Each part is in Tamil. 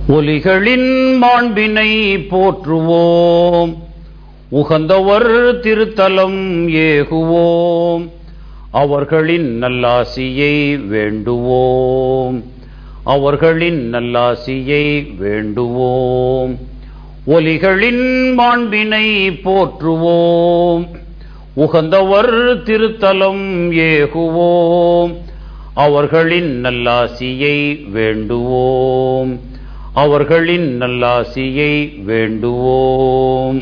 ஒலிகளின் மாண்பினை போற்றுவோம் உகந்தவர் திருத்தலம் ஏகுவோம் அவர்களின் நல்லாசியை வேண்டுவோம் அவர்களின் நல்லாசியை வேண்டுவோம் ஒலிகளின் மாண்பினை போற்றுவோம் உகந்தவர் திருத்தலம் ஏகுவோம் அவர்களின் நல்லாசியை வேண்டுவோம் அவர்களின் நல்லாசியை வேண்டுவோம்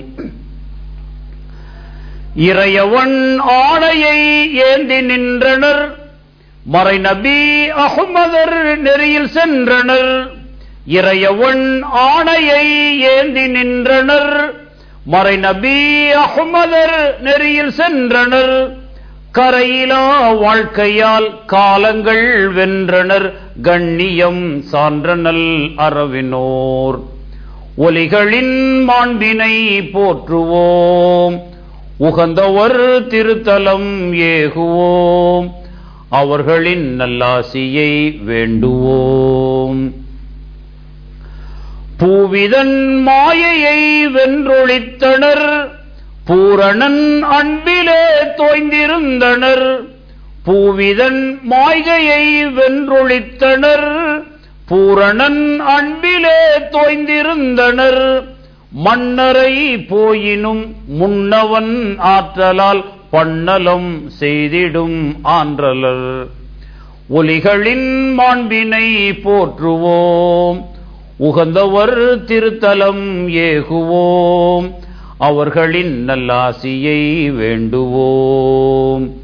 இறையவன் ஆணையை ஏந்தி நின்றனர் மறைநபி அஹ்மதர் நெறியில் சென்றனர் இறையவன் ஆணையை ஏந்தி நின்றனர் மறைநபி அஹ்மதர் நெறியில் சென்றனர் கரையிலா வாழ்க்கையால் காலங்கள் வென்றனர் கண்ணியம் சான்றனல் அறவினோர் ஒலிகளின் மாண்பினை போற்றுவோம் உகந்தவர் திருத்தலம் ஏகுவோம் அவர்களின் நல்லாசியை வேண்டுவோம் பூவிதன் மாயையை வென்றொழித்தனர் பூரணன் அன்பிலே தோய்ந்திருந்தனர் பூவிதன் மாய்கையை வென்றொழித்தனர் பூரணன் அன்பிலே தோய்ந்திருந்தனர் மன்னரை போயினும் முன்னவன் ஆற்றலால் பண்ணலம் செய்திடும் ஆன்றலர் ஒலிகளின் மாண்பினை போற்றுவோம் உகந்தவர் திருத்தலம் ஏகுவோம் அவர்களின் நல்லாசியை வேண்டுவோம்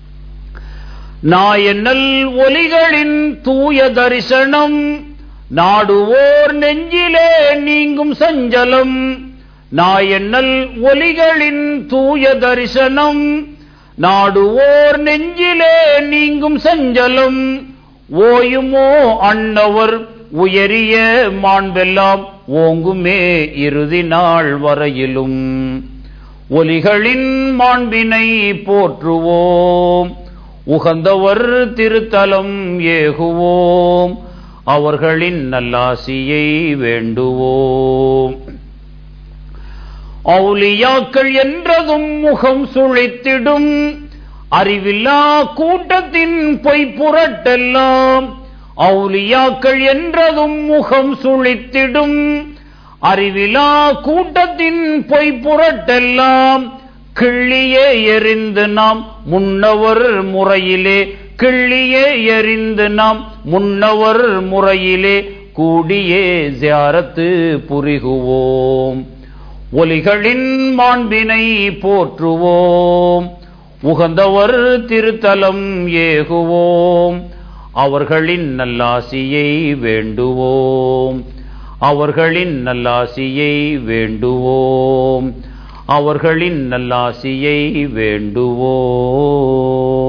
நாயனல் ஒலிகளின் தூய தரிசனம் நாடுவோர் நெஞ்சிலே நீங்கும் சஞ்சலம் நாயனல் ஒலிகளின் தூய தரிசனம் நாடுவோர் நெஞ்சிலே நீங்கும் சஞ்சலம் ஓயுமோ அன்னவர் உயரிய மாண்பெல்லாம் ஓங்குமே இறுதி நாள் வரையிலும் ஒலிகளின் மாண்பினை போற்றுவோம் உகந்தவர் திருத்தலம் ஏகுவோம் அவர்களின் நல்லாசியை வேண்டுவோம் அவுலியாக்கள் என்றதும் முகம் சுழித்திடும் அறிவில்லா கூட்டத்தின் பொய்ப்புரட்டெல்லாம் அவுலியாக்கள் என்றதும் முகம் சுழித்திடும் அறிவிலா கூட்டத்தின் பொய்ப்புரட்டெல்லாம் கிள்ளியே எறிந்து நாம் முன்னவர் முறையிலே கிள்ளியே எறிந்து நாம் முன்னவர் முறையிலே கூடியே ஜியாரத்து புரிகுவோம் ஒலிகளின் மாண்பினை போற்றுவோம் உகந்தவர் திருத்தலம் ஏகுவோம் அவர்களின் நல்லாசியை வேண்டுவோம் அவர்களின் நல்லாசியை வேண்டுவோம் அவர்களின் நல்லாசியை வேண்டுவோம்